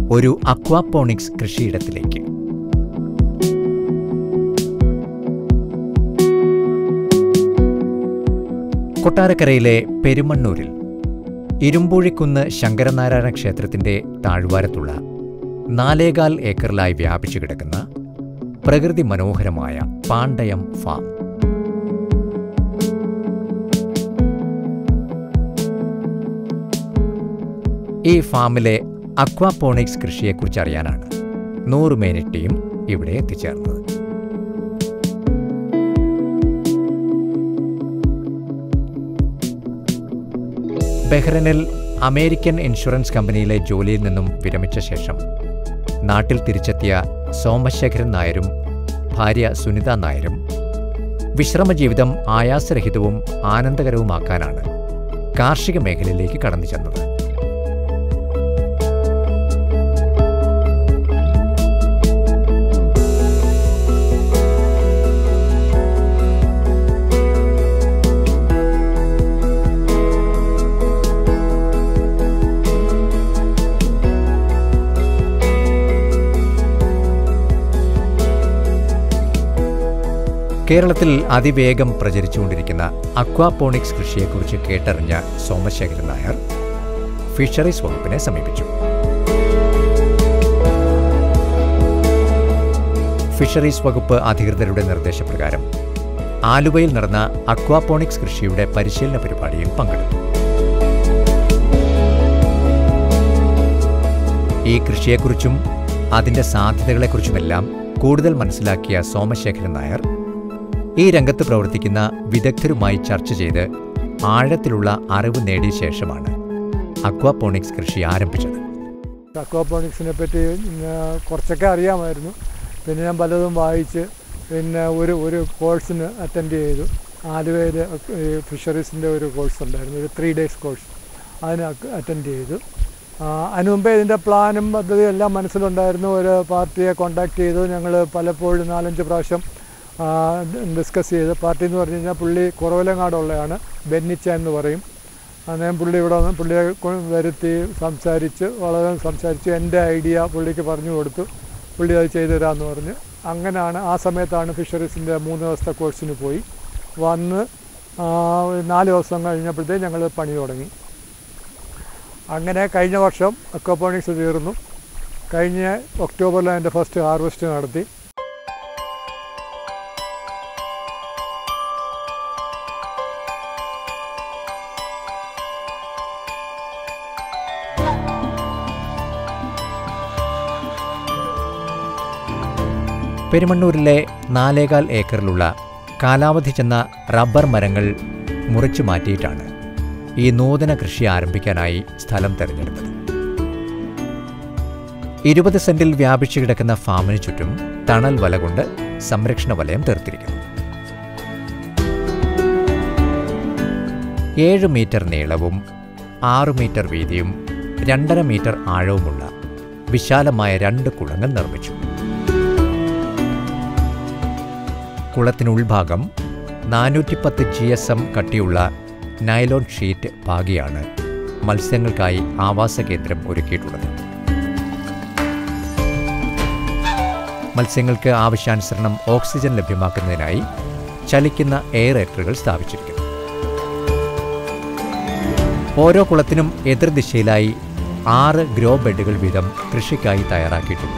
ഒരു അക്വാപോണിക്സ് കൃഷിയിടത്തിലേക്ക് കൊട്ടാരക്കരയിലെ പെരുമണ്ണൂരിൽ ഇരുമ്പൂഴിക്കുന്ന് ശങ്കരനാരായണ ക്ഷേത്രത്തിന്റെ താഴ്വാരത്തുള്ള നാലേകാൽ ഏക്കറിലായി വ്യാപിച്ചു കിടക്കുന്ന പ്രകൃതി മനോഹരമായ പാണ്ടയം ഫാം ഈ ഫാമിലെ അക്വാപോണിക്സ് കൃഷിയെക്കുറിച്ച് അറിയാനാണ് നൂറ് മിനിറ്റ് ടീം ഇവിടെ എത്തിച്ചേർന്നത് ബഹ്റൈനിൽ അമേരിക്കൻ ഇൻഷുറൻസ് കമ്പനിയിലെ ജോലിയിൽ നിന്നും വിരമിച്ച ശേഷം നാട്ടിൽ തിരിച്ചെത്തിയ സോമശേഖരൻ നായരും ഭാര്യ സുനിത നായരും വിശ്രമജീവിതം ആയാസരഹിതവും ആനന്ദകരവുമാക്കാനാണ് കാർഷിക മേഖലയിലേക്ക് കടന്നു ചെന്നത് കേരളത്തിൽ അതിവേഗം പ്രചരിച്ചുകൊണ്ടിരിക്കുന്ന അക്വാപോണിക്സ് കൃഷിയെക്കുറിച്ച് കേട്ടറിഞ്ഞ സോമശേഖരൻ നായർ ഫിഷറീസ് വകുപ്പിനെ സമീപിച്ചു ഫിഷറീസ് വകുപ്പ് അധികൃതരുടെ നിർദ്ദേശപ്രകാരം ആലുവയിൽ നടന്ന അക്വാപോണിക്സ് കൃഷിയുടെ പരിശീലന പരിപാടിയിൽ പങ്കെടുത്തു ഈ കൃഷിയെക്കുറിച്ചും അതിന്റെ സാധ്യതകളെക്കുറിച്ചുമെല്ലാം കൂടുതൽ മനസ്സിലാക്കിയ സോമശേഖരൻ നായർ ഈ രംഗത്ത് പ്രവർത്തിക്കുന്ന വിദഗ്ധരുമായി ചർച്ച ചെയ്ത് ആഴത്തിലുള്ള അറിവ് നേടിയ ശേഷമാണ് അക്വാപോണിക്സ് കൃഷി ആരംഭിച്ചത് അക്വാപോണിക്സിനെ പറ്റി ഞാൻ കുറച്ചൊക്കെ അറിയാമായിരുന്നു പിന്നെ ഞാൻ പലതും വായിച്ച് പിന്നെ ഒരു ഒരു കോഴ്സിന് അറ്റൻഡ് ചെയ്തു ആലുവയിൽ ഫിഷറീസിൻ്റെ ഒരു കോഴ്സ് ഉണ്ടായിരുന്നു ഒരു ത്രീ ഡേയ്സ് കോഴ്സ് അതിന് അറ്റൻഡ് ചെയ്തു ആ, അതിന് മുമ്പേ ഇതിൻ്റെ പ്ലാനും പദ്ധതിയും എല്ലാം മനസ്സിലുണ്ടായിരുന്നു ഒരു പാർട്ടിയെ കോണ്ടാക്ട് ചെയ്തു ഞങ്ങൾ പലപ്പോഴും നാലഞ്ച് പ്രാവശ്യം ഡിസ്കസ് ചെയ്ത് പാർട്ടി എന്ന് പറഞ്ഞു കഴിഞ്ഞാൽ പുള്ളി കുറവലങ്ങാടുള്ളതാണ് ബെന്നിച്ച എന്ന് പറയും അന്നേരം പുള്ളി ഇവിടെ വന്ന് പുള്ളിയെ കൊ- വരുത്തി സംസാരിച്ച് വളരെ സംസാരിച്ച് എൻ്റെ ഐഡിയ പുള്ളിക്ക് പറഞ്ഞു കൊടുത്തു പുള്ളി അത് ചെയ്തു തരാമെന്ന് പറഞ്ഞ് അങ്ങനെയാണ് ആ സമയത്താണ് ഫിഷറീസിൻ്റെ മൂന്ന് ദിവസത്തെ കോഴ്സിന് പോയി വന്ന് ആ, ഒരു നാല് ദിവസം കഴിഞ്ഞപ്പോഴത്തേക്ക് ഞങ്ങൾ പണി തുടങ്ങി അങ്ങനെ കഴിഞ്ഞ വർഷം അക്വപോണിക്സ് തീർന്നു കഴിഞ്ഞ ഒക്ടോബറിൽ അതിൻ്റെ ഫസ്റ്റ് ഹാർവെസ്റ്റ് നടത്തി പെരുമണ്ണൂരിലെ നാലേകാൽ ഏക്കറിലുള്ള കാലാവധി ചെന്ന റബ്ബർ മരങ്ങൾ മുറിച്ചു മാറ്റിയിട്ടാണ് ഈ നൂതന കൃഷി ആരംഭിക്കാനായി സ്ഥലം തെരഞ്ഞെടുത്തത് ഇരുപത് സെന്റിൽ വ്യാപിച്ചു കിടക്കുന്ന ഫാമിന് ചുറ്റും തണൽ വല കൊണ്ട് സംരക്ഷണ വലയം തീർത്തിരിക്കുന്നു ഏഴ് മീറ്റർ നീളവും ആറു മീറ്റർ വീതിയും രണ്ടര മീറ്റർ ആഴവുമുള്ള വിശാലമായ രണ്ട് കുളങ്ങൾ നിർമ്മിച്ചു കുളത്തിനുൾഭാഗം നാനൂറ്റിപ്പത്ത് ജി എസ് എം കട്ടിയുള്ള നൈലോൺ ഷീറ്റ് പാകിയാണ് മത്സ്യങ്ങൾക്കായി ആവാസ കേന്ദ്രം ഒരുക്കിയിട്ടുള്ളത് മത്സ്യങ്ങൾക്ക് ആവശ്യാനുസരണം ഓക്സിജൻ ലഭ്യമാക്കുന്നതിനായി ചലിക്കുന്ന എയറേറ്ററുകൾ സ്ഥാപിച്ചിരിക്കുന്നു ഓരോ കുളത്തിനും എതിർദിശയിലായി ആറ് ഗ്രോ ബെഡുകൾ വീതം കൃഷിക്കായി തയ്യാറാക്കിയിട്ടുണ്ട്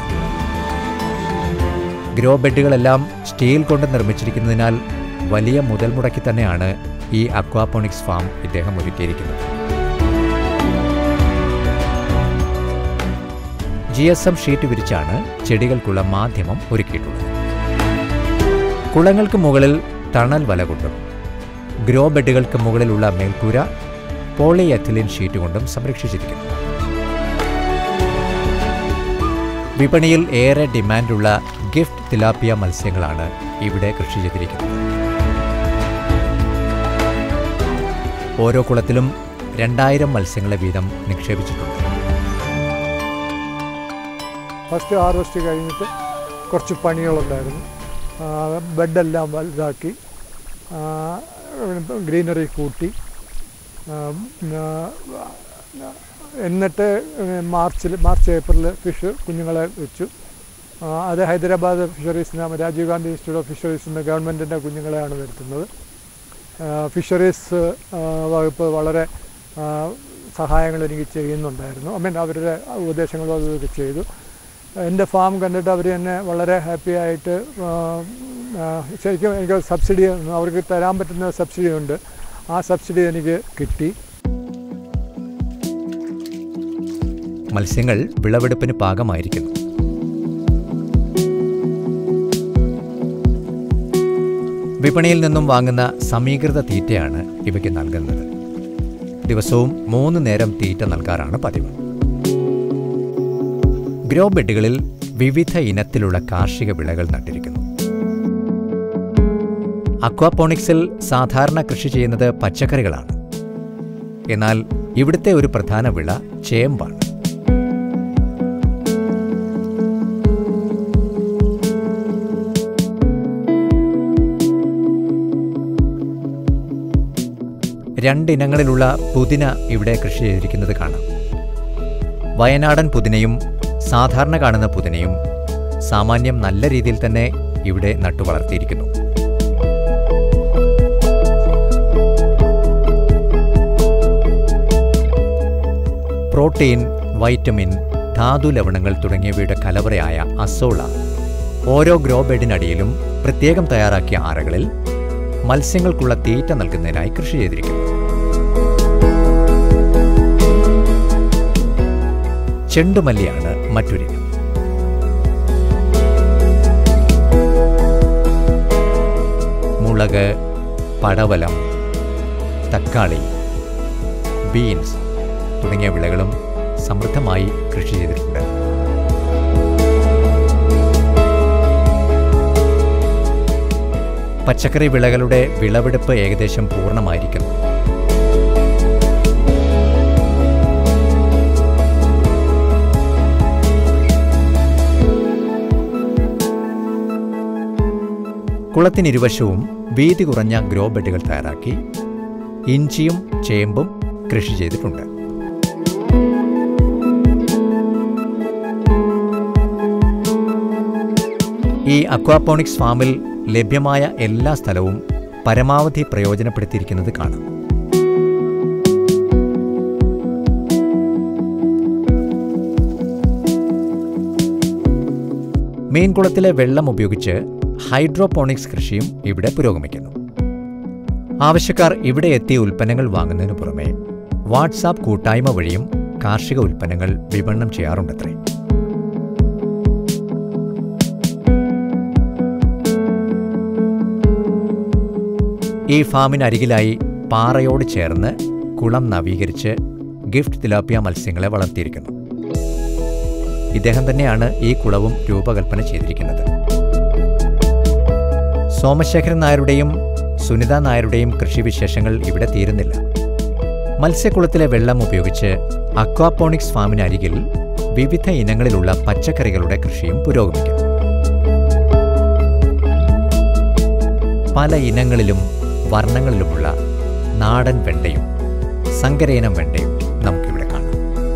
ഗ്രോ ബെഡുകളെല്ലാം സ്റ്റീൽ കൊണ്ട് നിർമ്മിച്ചിരിക്കുന്നതിനാൽ വലിയ മുതൽ മുടക്കി തന്നെയാണ് ഈ അക്വാപോണിക്സ് ഫാം ഇദ്ദേഹം ഒരുക്കിയിരിക്കുന്നത് ജി എസ് എം ഷീറ്റ് വിരിച്ചാണ് ചെടികൾക്കുള്ള മാധ്യമം ഒരുക്കിയിട്ടുള്ളത് കുളങ്ങൾക്ക് മുകളിൽ തണൽ വല കൊണ്ടും ഗ്രോ ബെഡുകൾക്ക് മുകളിലുള്ള മേൽക്കൂര പോളിയെഥിലിൻ ഷീറ്റ് കൊണ്ടും സംരക്ഷിച്ചിരിക്കുന്നു വിപണിയിൽ ഏറെ ഡിമാൻഡുള്ള ഗിഫ്റ്റ് തിലാപ്പിയ മത്സ്യങ്ങളാണ് ഇവിടെ കൃഷി ചെയ്തിരിക്കുന്നത് ഓരോ കുളത്തിലും രണ്ടായിരം മത്സ്യങ്ങളെ വീതം നിക്ഷേപിച്ചിട്ടുണ്ട് ഫസ്റ്റ് ഹാർവെസ്റ്റ് കഴിഞ്ഞിട്ട് കുറച്ച് പണികളുണ്ടായിരുന്നു ആ, ബെഡെല്ലാം വലുതാക്കി ആ, ഗ്രീനറി കൂട്ടി ആ, പിന്നെ എന്നിട്ട് മാർച്ചിൽ മാർച്ച് ഏപ്രിൽ ഫിഷ് കുഞ്ഞുങ്ങളെ വെച്ചു ആ, അത് ഹൈദരാബാദ് ഫിഷറീസിന് രാജീവ് ഗാന്ധി ഇൻസ്റ്റിറ്റ്യൂട്ട് ഓഫ് ഫിഷറീസിന് ഗവൺമെൻറ്റിൻ്റെ കുഞ്ഞുങ്ങളെയാണ് വരുത്തുന്നത് ആ, ഫിഷറീസ് ആ, വകുപ്പ് വളരെ ആ, സഹായങ്ങൾ എനിക്ക് ചെയ്യുന്നുണ്ടായിരുന്നു ഐ മീൻ അവരുടെ ഉപദേശങ്ങളും അതൊക്കെ ചെയ്തു എൻ്റെ ഫാം കണ്ടിട്ട് അവർ എന്നെ വളരെ ഹാപ്പി ആയിട്ട് ആ, ആ, ശരിക്കും എനിക്ക് സബ്സിഡി അവർക്ക് തരാൻ പറ്റുന്ന സബ്സിഡി ഉണ്ട് ആ സബ്സിഡി എനിക്ക് കിട്ടി മത്സ്യങ്ങൾ വിളവെടുപ്പിന് പാകമായിരിക്കുന്നു വിപണിയിൽ നിന്നും വാങ്ങുന്ന സമീകൃത തീറ്റയാണ് ഇവയ്ക്ക് നൽകുന്നത് ദിവസവും മൂന്ന് നേരം തീറ്റ നൽകാറാണ് പതിവ് ഗ്രോ ബെഡുകളിൽ വിവിധ ഇനത്തിലുള്ള കാർഷിക വിളകൾ നട്ടിരിക്കുന്നു അക്വാപോണിക്സിൽ സാധാരണ കൃഷി ചെയ്യുന്നത് പച്ചക്കറികളാണ് എന്നാൽ ഇവിടുത്തെ ഒരു പ്രധാന വിള ചേമ്പാണ് രണ്ടിനങ്ങളിലുള്ള പുതിന ഇവിടെ കൃഷി ചെയ്തിരിക്കുന്നത് കാണാം വയനാടൻ പുതിനയും സാധാരണ കാണുന്ന പുതിനയും സാമാന്യം നല്ല രീതിയിൽ തന്നെ ഇവിടെ നട്ടു വളർത്തിയിരിക്കുന്നു പ്രോട്ടീൻ വൈറ്റമിൻ ധാതു ലവണങ്ങൾ തുടങ്ങിയവയുടെ കലവറയായ അസോള ഓരോ ഗ്രോ ബെഡിനടിയിലും പ്രത്യേകം തയ്യാറാക്കിയ ആറകളിൽ മത്സ്യങ്ങൾക്കുള്ള തീറ്റ നൽകുന്നതിനായി കൃഷി ചെയ്തിരിക്കുന്നു ചെണ്ടുമല്ലിയാണ് മറ്റൊരിനം മുളക് പടവലം തക്കാളി ബീൻസ് തുടങ്ങിയ വിളകളും സമൃദ്ധമായി കൃഷി ചെയ്തിട്ടുണ്ട് പച്ചക്കറി വിളകളുടെ വിളവെടുപ്പ് ഏകദേശം പൂർണ്ണമായിരിക്കുന്നു കുളത്തിനിരുവശവും വീതി കുറഞ്ഞ ഗ്രോ ബെഡുകൾ തയ്യാറാക്കി ഇഞ്ചിയും ചേമ്പും കൃഷി ചെയ്തിട്ടുണ്ട് ഈ അക്വാപോണിക്സ് ഫാമിൽ ലഭ്യമായ എല്ലാ സ്ഥലവും പരമാവധി പ്രയോജനപ്പെടുത്തിയിരിക്കുന്നത് കാണാം മീൻകുളത്തിലെ വെള്ളം ഉപയോഗിച്ച് ഹൈഡ്രോപോണിക്സ് കൃഷിയും ഇവിടെ പുരോഗമിക്കുന്നു ആവശ്യക്കാർ ഇവിടെ എത്തിയ ഉൽപ്പന്നങ്ങൾ വാങ്ങുന്നതിനു പുറമെ വാട്സാപ്പ് കൂട്ടായ്മ വഴിയും കാർഷിക ഉൽപ്പന്നങ്ങൾ വിപണനം ചെയ്യാറുണ്ടത്രേ ഈ ഫാമിനരികിലായി പാറയോട് ചേർന്ന് കുളം നവീകരിച്ച് ഗിഫ്റ്റ് തിലാപ്പിയ മത്സ്യങ്ങളെ വളർത്തിയിരിക്കുന്നു ഇദ്ദേഹം തന്നെയാണ് ഈ കുളവും രൂപകൽപ്പന ചെയ്തിരിക്കുന്നത് സോമശേഖരൻ നായരുടെയും സുനിത നായരുടെയും കൃഷിവിശേഷങ്ങൾ ഇവിടെ തീരുന്നില്ല മത്സ്യക്കുളത്തിലെ വെള്ളം ഉപയോഗിച്ച് അക്വാപോണിക്സ് ഫാമിനരികിൽ വിവിധ ഇനങ്ങളിലുള്ള പച്ചക്കറികളുടെ കൃഷിയും പുരോഗമിക്കുന്നു പല ഇനങ്ങളിലും വർണ്ണങ്ങളിലുമുള്ള നാടൻ വെണ്ടയും സങ്കരയിനം വെണ്ടയും നമുക്കിവിടെ കാണാം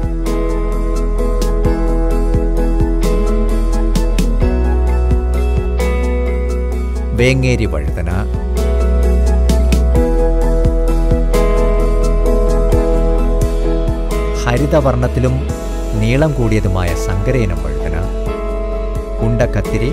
വേങ്ങേരി വഴുതന ഹരിതവർണ്ണത്തിലും നീളം കൂടിയതുമായ സങ്കരയിനം വഴുതന ഉണ്ടക്കത്തിരി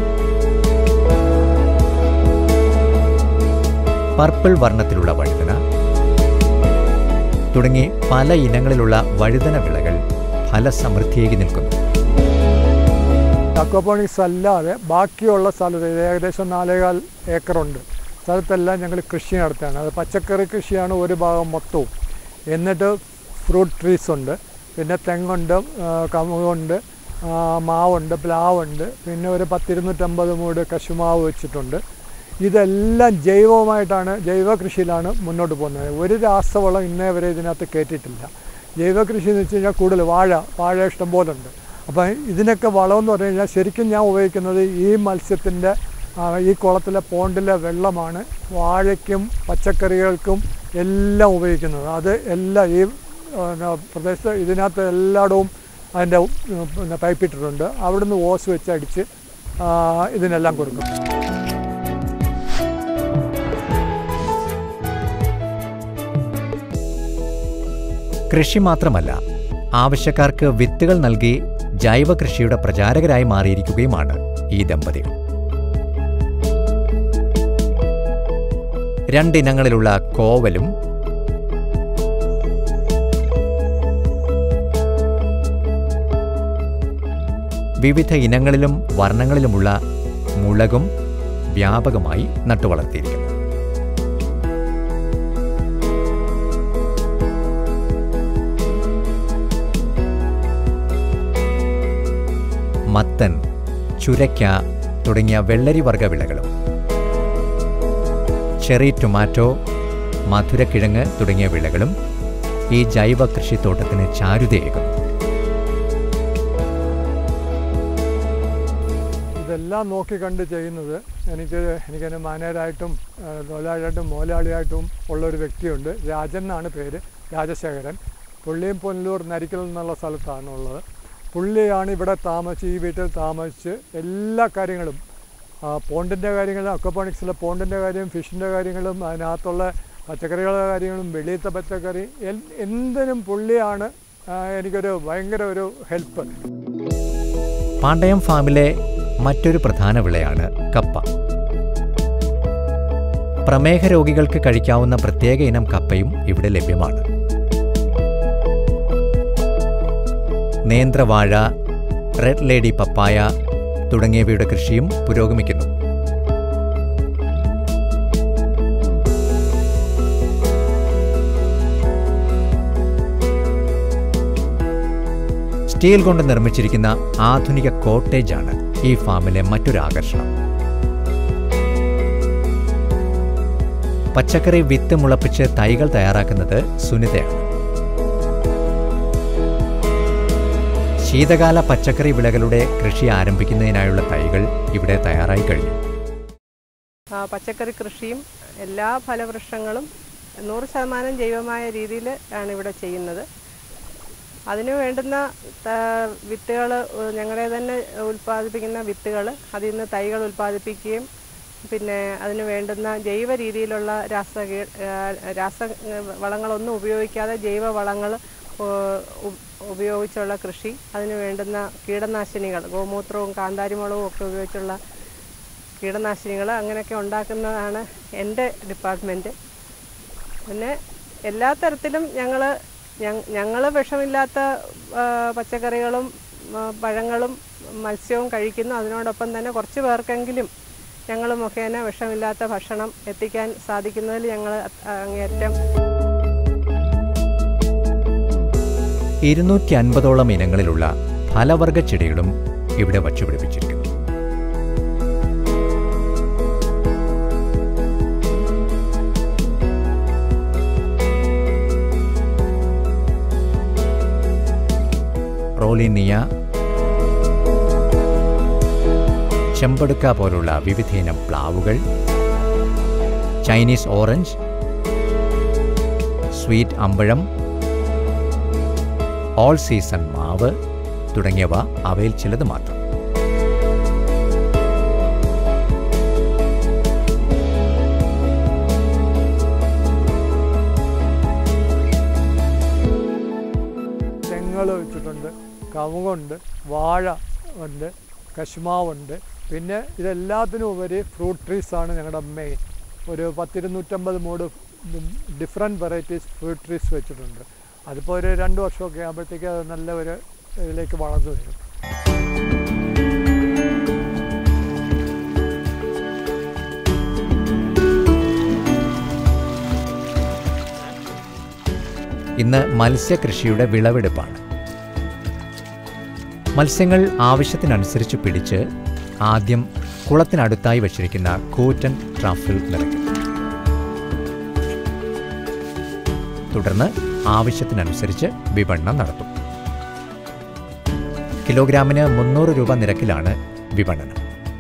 പർപ്പിൾ വർണ്ണത്തിലുള്ള വഴുതന തുടങ്ങി പല ഇനങ്ങളിലുള്ള വഴുതന വിളകൾ ഫലസമൃദ്ധിയേകി നിൽക്കുന്നു അക്വാപോണിക്സ് അല്ലാതെ ബാക്കിയുള്ള സ്ഥലത്ത് ഇത് ഏകദേശം നാലേകാൽ ഏക്കറുണ്ട് സ്ഥലത്തെല്ലാം ഞങ്ങൾ കൃഷി നടത്തുകയാണ് അത് പച്ചക്കറി കൃഷിയാണ് ഒരു ഭാഗം മൊത്തവും എന്നിട്ട് ഫ്രൂട്ട് ട്രീസ് ഉണ്ട് പിന്നെ തെങ്ങുണ്ട് ആ, കമുകുണ്ട് ആ, മാവുണ്ട് പ്ലാവുണ്ട് പിന്നെ ഒരു പത്തിരുന്നൂറ്റമ്പത് മൂട് കശുമാവ് വെച്ചിട്ടുണ്ട് ഇതെല്ലാം ജൈവമായിട്ടാണ് ജൈവ കൃഷിയിലാണ് മുന്നോട്ട് പോകുന്നത് ഒരു രാസവളം ഇന്നേ വരെ ഇതിനകത്ത് കയറ്റിയിട്ടില്ല ജൈവ കൃഷി എന്ന് വെച്ച് കഴിഞ്ഞാൽ കൂടുതൽ വാഴ വാഴ ഇഷ്ടം പോലെ ഉണ്ട് അപ്പം ഇതിനൊക്കെ വളമെന്ന് പറഞ്ഞു കഴിഞ്ഞാൽ ശരിക്കും ഞാൻ ഉപയോഗിക്കുന്നത് ഈ മത്സ്യത്തിൻ്റെ ആ, ഈ കുളത്തിലെ പോണ്ടിലെ വെള്ളമാണ് വാഴയ്ക്കും പച്ചക്കറികൾക്കും എല്ലാം ഉപയോഗിക്കുന്നത് അത് എല്ലാം ഈ പിന്നെ പ്രദേശത്ത് ഇതിനകത്ത് എല്ലായിടവും അതിൻ്റെ ഉം, പിന്നെ പൈപ്പ് ഇട്ടിട്ടുണ്ട് അവിടുന്ന് ഓസ് വെച്ച് അടിച്ച് ആ, ഇതിനെല്ലാം കൊടുക്കും കൃഷി മാത്രമല്ല ആവശ്യക്കാർക്ക് വിത്തുകൾ നൽകി ജൈവ കൃഷിയുടെ പ്രചാരകരായി മാറിയിരിക്കുകയുമാണ് ഈ ദമ്പതികൾ രണ്ടിനങ്ങളിലുള്ള കോവലും വിവിധ ഇനങ്ങളിലും വർണ്ണങ്ങളിലുമുള്ള മുളകും വ്യാപകമായി നട്ടുവളർത്തിയിരിക്കുന്നു മത്തൻ ചുരയ്ക്ക തുടങ്ങിയ വെള്ളരി വർഗ വിളകളും ചെറി ടൊമാറ്റോ മധുരക്കിഴങ്ങ് തുടങ്ങിയ വിളകളും ഈ ജൈവ കൃഷിത്തോട്ടത്തിന് ചാരുതയേകുന്നു ഇതെല്ലാം നോക്കി കണ്ട് ചെയ്യുന്നത് എനിക്ക് എനിക്കതിന് മാനേജരായിട്ടും തൊഴിലാളിയായിട്ടും മോലാളിയായിട്ടും ഉള്ളൊരു വ്യക്തിയുണ്ട് രാജൻ എന്നാണ് പേര് രാജശേഖരൻ പുള്ളിയും പൊന്നലൂർ നരിക്കൽ എന്നുള്ള സ്ഥലത്താണ് ഉള്ളത് പുള്ളിയാണ് ഇവിടെ താമസിച്ച് ഈ വീട്ടിൽ താമസിച്ച് എല്ലാ കാര്യങ്ങളും പോണ്ടിൻ്റെ കാര്യങ്ങളും അക്വപോണിക്സിലെ പോണ്ടിൻ്റെ കാര്യം ഫിഷിൻ്റെ കാര്യങ്ങളും അതിനകത്തുള്ള പച്ചക്കറികളുടെ കാര്യങ്ങളും വെളിയത്തെ പച്ചക്കറി എൽ- എന്തിനും പുള്ളിയാണ് ആ, എനിക്കൊരു ഭയങ്കര ഒരു ഹെൽപ്പ് പാണ്ടയം ഫാമിലെ മറ്റൊരു പ്രധാന വിളയാണ് കപ്പ പ്രമേഹ രോഗികൾക്ക് കഴിക്കാവുന്ന പ്രത്യേക ഇനം കപ്പയും ഇവിടെ ലഭ്യമാണ് നേന്ത്രവാഴ റെഡ് ലേഡി പപ്പായ തുടങ്ങിയവയുടെ കൃഷിയും പുരോഗമിക്കുന്നു സ്റ്റീൽ കൊണ്ട് നിർമ്മിച്ചിരിക്കുന്ന ആധുനിക കോട്ടേജാണ് ഈ ഫാമിലെ മറ്റൊരു ആകർഷണം പച്ചക്കറി വിത്ത് മുളപ്പിച്ച് തൈകൾ തയ്യാറാക്കുന്നത് സുനിതയാണ് ശീതകാല പച്ചക്കറി വിളകളുടെ കൃഷി ആരംഭിക്കുന്നതിനായുള്ള തൈകൾ ഇവിടെ തയ്യാറായി കഴിഞ്ഞു ആ, പച്ചക്കറി കൃഷിയും എല്ലാ ഫലവൃക്ഷങ്ങളും നൂറ് ശതമാനം ജൈവമായ രീതിയിൽ ആണ് ഇവിടെ ചെയ്യുന്നത് അതിന് വേണ്ടുന്ന വിത്തുകൾ ഞങ്ങളെ തന്നെ ഉൽപ്പാദിപ്പിക്കുന്ന വിത്തുകൾ അതിൽ നിന്ന് തൈകൾ ഉൽപ്പാദിപ്പിക്കുകയും പിന്നെ അതിന് വേണ്ടുന്ന ജൈവ രീതിയിലുള്ള രാസ രാസ വളങ്ങളൊന്നും ഉപയോഗിക്കാതെ ജൈവ വളങ്ങൾ ഉപയോഗിച്ചുള്ള കൃഷി അതിന് വേണ്ടുന്ന കീടനാശിനികൾ ഗോമൂത്രവും കാന്താരിമുളകും ഒക്കെ ഉപയോഗിച്ചുള്ള കീടനാശിനികൾ അങ്ങനെയൊക്കെ ഉണ്ടാക്കുന്നതാണ് എൻ്റെ ഡിപ്പാർട്ട്മെൻറ്റ് പിന്നെ എല്ലാ തരത്തിലും ഞങ്ങൾ ഞങ്ങൾ വിഷമില്ലാത്ത ആ, പച്ചക്കറികളും ആ, പഴങ്ങളും മത്സ്യവും കഴിക്കുന്നു അതിനോടൊപ്പം തന്നെ കുറച്ച് പേർക്കെങ്കിലും ഞങ്ങൾ മുഖേന വിഷമില്ലാത്ത ഭക്ഷണം എത്തിക്കാൻ സാധിക്കുന്നതിൽ ഞങ്ങൾ അങ്ങേയറ്റം ഇരുന്നൂറ്റി അൻപതോളം ഇനങ്ങളിലുള്ള ഫലവർഗ ചെടികളും ഇവിടെ വച്ചുപിടിപ്പിച്ചിരിക്കുന്നു റോലിനിയ ചെമ്പടുക്ക പോലുള്ള വിവിധയിനം പ്ലാവുകൾ ചൈനീസ് ഓറഞ്ച് സ്വീറ്റ് അമ്പഴം ഓൾ സീസൺ മാവ് തുടങ്ങിയവ അവയിൽ ചിലത് മാത്രം തെങ്ങൾ വെച്ചിട്ടുണ്ട് കവുങ്ങുണ്ട് വാഴ ഉണ്ട് കശുമാവുണ്ട് പിന്നെ ഇതെല്ലാത്തിനും ഉപരി ഫ്രൂട്ട് ട്രീസാണ് ഞങ്ങളുടെ മെയിൻ ഒരു പത്തിരുന്നൂറ്റമ്പത് മൂട് ഡിഫറെൻറ്റ് വെറൈറ്റീസ് ഫ്രൂട്ട് ട്രീസ് വെച്ചിട്ടുണ്ട് അതിപ്പോൾ ഒരു രണ്ട് വർഷമൊക്കെ ആകുമ്പോഴത്തേക്ക് അത് നല്ല ഒരു ഇതിലേക്ക് വളർന്നു വരും ഇന്ന് മത്സ്യകൃഷിയുടെ വിളവെടുപ്പാണ് മത്സ്യങ്ങൾ ആവശ്യത്തിനനുസരിച്ച് പിടിച്ച് ആദ്യം കുളത്തിനടുത്തായി വച്ചിരിക്കുന്ന കൂറ്റൻ ട്രഫിൽ നിറയ്ക്കും തുടർന്ന് ആവശ്യത്തിനനുസരിച്ച് വിപണനം നടത്തും കിലോഗ്രാമിന് മുന്നൂറ് രൂപ നിരക്കിലാണ് വിപണനം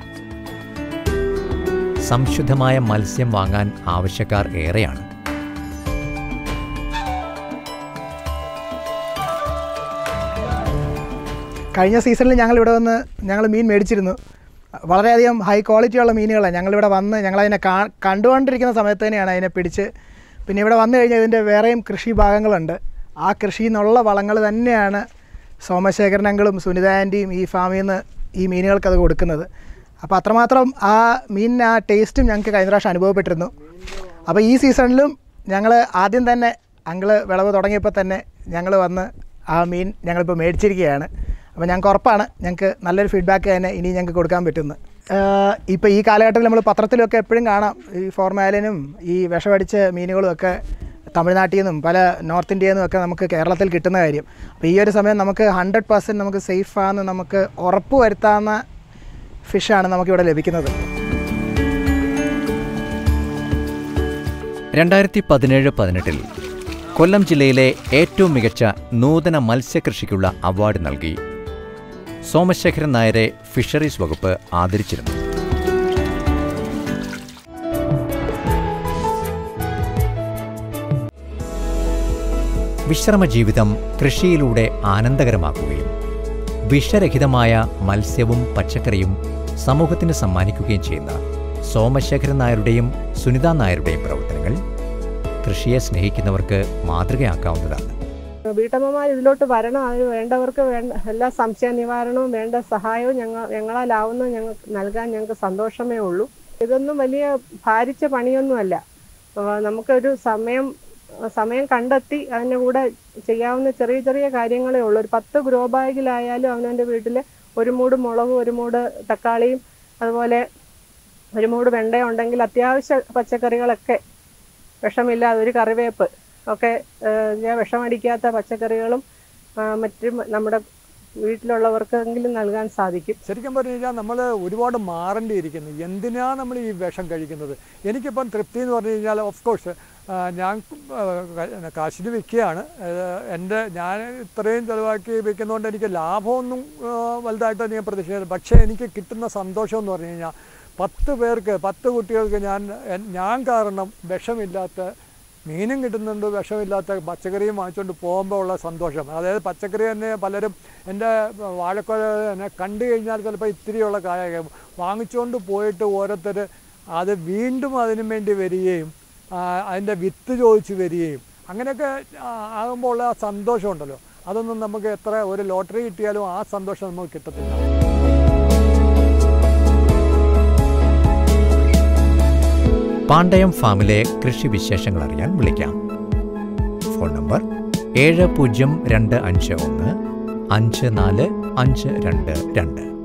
സംശുദ്ധമായ മത്സ്യം വാങ്ങാൻ ആവശ്യക്കാർ ഏറെയാണ് കഴിഞ്ഞ സീസണിൽ ഞങ്ങൾ ഇവിടെ വന്ന് ഞങ്ങൾ മീൻ മേടിച്ചിരുന്നു വളരെയധികം ഹൈ ക്വാളിറ്റിയുള്ള മീനുകളാണ് ഞങ്ങളിവിടെ വന്ന് ഞങ്ങളതിനെ കാ കണ്ടുകൊണ്ടിരിക്കുന്ന സമയത്ത് തന്നെയാണ് അതിനെ പിടിച്ച് പിന്നെ ഇവിടെ വന്നു കഴിഞ്ഞാൽ ഇതിൻ്റെ വേറെയും കൃഷി ഭാഗങ്ങളുണ്ട് ആ കൃഷിയിൽ നിന്നുള്ള വളങ്ങൾ തന്നെയാണ് സോമശേഖരനങ്ങളും സുനിത ആൻറ്റിയും ഈ ഫാമിൽ നിന്ന് ഈ മീനുകൾക്ക് അത് കൊടുക്കുന്നത് അപ്പോൾ അത്രമാത്രം ആ മീനിന് ആ ടേസ്റ്റും ഞങ്ങൾക്ക് കഴിഞ്ഞ പ്രാവശ്യം അനുഭവപ്പെട്ടിരുന്നു അപ്പോൾ ഈ സീസണിലും ഞങ്ങൾ ആദ്യം തന്നെ അങ്കിള് വിളവ് തുടങ്ങിയപ്പോൾ തന്നെ ഞങ്ങൾ വന്ന് ആ മീൻ ഞങ്ങളിപ്പോൾ മേടിച്ചിരിക്കുകയാണ് അപ്പോൾ ഞങ്ങൾക്ക് ഉറപ്പാണ് ഞങ്ങൾക്ക് നല്ലൊരു ഫീഡ്ബാക്ക് തന്നെ ഇനി ഞങ്ങൾക്ക് കൊടുക്കാൻ പറ്റുന്നത് ഇപ്പോൾ ഈ കാലഘട്ടത്തിൽ നമ്മൾ പത്രത്തിലൊക്കെ എപ്പോഴും കാണാം ഈ ഫോർമാലിനും ഈ വിഷമടിച്ച മീനുകളും ഒക്കെ തമിഴ്നാട്ടിൽ നിന്നും പല നോർത്ത് ഇന്ത്യയിൽ നിന്നും ഒക്കെ നമുക്ക് കേരളത്തിൽ കിട്ടുന്ന കാര്യം അപ്പോൾ ഈ ഒരു സമയം നമുക്ക് ഹൺഡ്രഡ് പെർസെൻറ്റ് നമുക്ക് സേഫാന്ന് നമുക്ക് ഉറപ്പ് വരുത്താവുന്ന ഫിഷാണ് നമുക്കിവിടെ ലഭിക്കുന്നത് രണ്ടായിരത്തി പതിനേഴ് പതിനെട്ടിൽ കൊല്ലം ജില്ലയിലെ ഏറ്റവും മികച്ച നൂതന മത്സ്യകൃഷിക്കുള്ള അവാർഡ് നൽകി സോമശേഖരൻ നായരെ ഫിഷറീസ് വകുപ്പ് ആദരിച്ചിരുന്നു വിശ്രമ ജീവിതം കൃഷിയിലൂടെ ആനന്ദകരമാക്കുകയും വിഷരഹിതമായ മത്സ്യവും പച്ചക്കറിയും സമൂഹത്തിന് സമ്മാനിക്കുകയും ചെയ്യുന്ന സോമശേഖരൻ നായരുടെയും സുനിത നായരുടെയും പ്രവർത്തനങ്ങൾ കൃഷിയെ സ്നേഹിക്കുന്നവർക്ക് മാതൃകയാക്കാവുന്നതാണ് വീട്ടമ്മമാർ ഇതിലോട്ട് വരണം അതിന് വേണ്ടവർക്ക് വേണ്ട എല്ലാ സംശയ നിവാരണവും വേണ്ട സഹായവും ഞങ്ങൾ ഞങ്ങളാലാവുന്ന ഞങ്ങൾക്ക് നൽകാൻ ഞങ്ങൾക്ക് സന്തോഷമേ ഉള്ളൂ ഇതൊന്നും വലിയ ഭാരിച്ച പണിയൊന്നുമല്ല അപ്പോൾ നമുക്കൊരു സമയം സമയം കണ്ടെത്തി അതിൻ്റെ കൂടെ ചെയ്യാവുന്ന ചെറിയ ചെറിയ കാര്യങ്ങളേ ഉള്ളൂ ഒരു പത്ത് ഗ്രോ ബാഗിലായാലും അവനവൻ്റെ വീട്ടിൽ ഒരു മൂട് മുളകും ഒരു മൂട് തക്കാളിയും അതുപോലെ ഒരു മൂട് വെണ്ട ഉണ്ടെങ്കിൽ അത്യാവശ്യ പച്ചക്കറികളൊക്കെ വിഷമില്ലാതെ ഒരു കറിവേപ്പ് ഒക്കെ ഏഹ്, ഞാൻ വിഷമടിക്കാത്ത പച്ചക്കറികളും ആ, മറ്റും നമ്മുടെ വീട്ടിലുള്ളവർക്കെങ്കിലും നൽകാൻ സാധിക്കും ശരിക്കും പറഞ്ഞു കഴിഞ്ഞാൽ നമ്മൾ ഒരുപാട് മാറേണ്ടിയിരിക്കുന്നു എന്തിനാ നമ്മൾ ഈ വിഷം കഴിക്കുന്നത് എനിക്കിപ്പം തൃപ്തി എന്ന് പറഞ്ഞു കഴിഞ്ഞാൽ ഓഫ് കോഴ്സ് ഞാൻ ആ, ക- കാശിന് വിൽക്കുകയാണ് എൻ്റെ ഞാൻ ഇത്രയും ചിലവാക്കി വിൽക്കുന്നതുകൊണ്ട് എനിക്ക് ലാഭമൊന്നും ആ, വലുതായിട്ട് ഞാൻ പ്രതീക്ഷിക്കുന്നത് പക്ഷേ എനിക്ക് കിട്ടുന്ന സന്തോഷം എന്ന് പറഞ്ഞു കഴിഞ്ഞാൽ പത്ത് പേർക്ക് പത്ത് കുട്ടികൾക്ക് ഞാൻ എൻ- ഞാൻ കാരണം വിഷമില്ലാത്ത മീനും കിട്ടുന്നുണ്ട് വിഷമില്ലാത്ത പച്ചക്കറിയും വാങ്ങിച്ചുകൊണ്ട് പോകുമ്പോൾ ഉള്ള സന്തോഷം അതായത് പച്ചക്കറി തന്നെ പലരും എൻ്റെ വാഴക്കൊല തന്നെ കണ്ടു കഴിഞ്ഞാൽ ചിലപ്പോൾ ഇത്തിരിയുള്ള കായ വാങ്ങിച്ചുകൊണ്ട് പോയിട്ട് ഓരോരുത്തർ അത് വീണ്ടും അതിനു വേണ്ടി വരികയും ആ, അതിൻ്റെ വിത്ത് ചോദിച്ച് വരികയും അങ്ങനെയൊക്കെ ആ, ആകുമ്പോൾ ഉള്ള ആ സന്തോഷമുണ്ടല്ലോ അതൊന്നും നമുക്ക് എത്ര ഒരു ലോട്ടറി കിട്ടിയാലും ആ സന്തോഷം നമുക്ക് കിട്ടത്തില്ല പാണ്ടയം ഫാമിലെ കൃഷി വിശേഷങ്ങൾ അറിയാൻ വിളിക്കാം ഫോൺ നമ്പർ ഏഴ് പൂജ്യം രണ്ട് അഞ്ച് ഒന്ന് അഞ്ച് നാല് അഞ്ച് രണ്ട് രണ്ട്